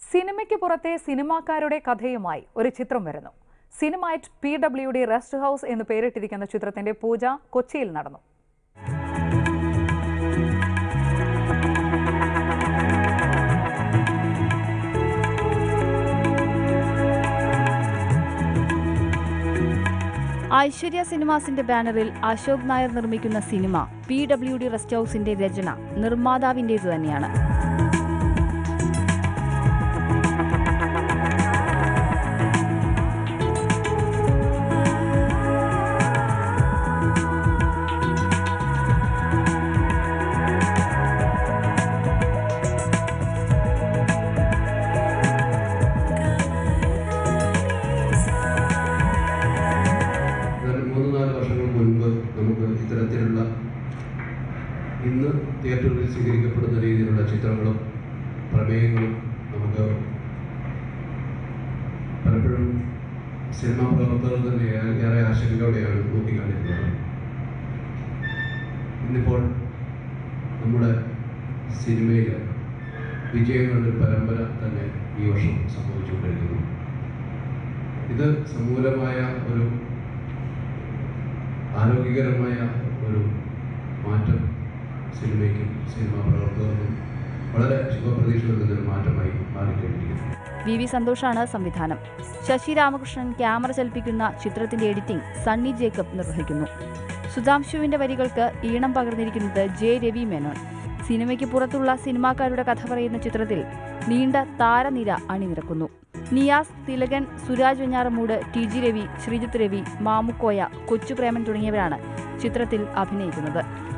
സിനിമയ്ക്ക് പുറത്തെ സിനിമാക്കാരുടെ കഥയുമായി ഒരു ചിത്രം വരുന്നു സിനിമൈറ്റ് P W D rest house എന്ന് പേരിട്ടിരിക്കുന്ന ചിത്രത്തിന്റെ പൂജ കൊച്ചിയിൽ നടന്നു ഐശ്വര്യ സിനിമാസിന്റെ ബാനറിൽ അശോക് നായർ നിർമ്മിക്കുന്ന cinema P W D rest ഹൗസിന്റെ രചന നിർമ്മാതാവിന്റേതു തന്നെയാണ് ഒരു മൂന്ന് നാല് വർഷങ്ങൾ മുൻപ് നമുക്ക് ഇത്തരത്തിലുള്ള ഇന്ന് തിയേറ്ററുകളിൽ സ്വീകരിക്കപ്പെടുന്ന രീതിയിലുള്ള ചിത്രങ്ങളും പ്രമേയങ്ങളും നമുക്ക് പലപ്പോഴും സിനിമാ പ്രവർത്തകർ തന്നെ ഏറെ- ഏറെ ആശങ്കയോടെയാണ് നോക്കിക്കാണിക്കുന്നത് ഇന്നിപ്പോൾ നമ്മുടെ സിനിമയിൽ വിജയങ്ങളുടെ ഒരു പരമ്പര തന്നെ ഈ വർഷം സംഭവിച്ചുകൊണ്ടിരിക്കുന്നു ഇത് സമൂലമായ ഒരു ആരോഗ്യകരമായ ഒരു മാറ്റം സിനിമയ്ക്കും സിനിമാ പ്രവർത്തകർക്കും വളരെ ശുഭപ്രതീക്ഷ നൽകുന്ന ഒരു മാറ്റമായി മാറിക്കൊണ്ടിരിക്കുന്നു വി വി സന്തോഷാണ് സംവിധാനം ശശി രാമകൃഷ്ണൻ ക്യാമറ ചലിപ്പിക്കുന്ന ചിത്രത്തിന്റെ എഡിറ്റിംഗ് സണ്ണി ജേക്കബ് നിർവഹിക്കുന്നു സുധാംശുവിന്റെ വരികൾക്ക് ഈണം പകർന്നിരിക്കുന്നത് ജെ രവി മേനോൻ സിനിമയ്ക്ക് പുറത്തുള്ള സിനിമാക്കാരുടെ കഥ പറയുന്ന ചിത്രത്തിൽ നീണ്ട താരനിര അണിനിരക്കുന്നു നിയാസ് തിലകൻ സുരാജ് വെഞ്ഞാറമൂട് ടി ജി രവി ശ്രീജിത്ത് രവി മാമുക്കോയ കൊച്ചുപ്രേമൻ തുടങ്ങിയവരാണ് ചിത്രത്തിൽ അഭിനയിക്കുന്നത്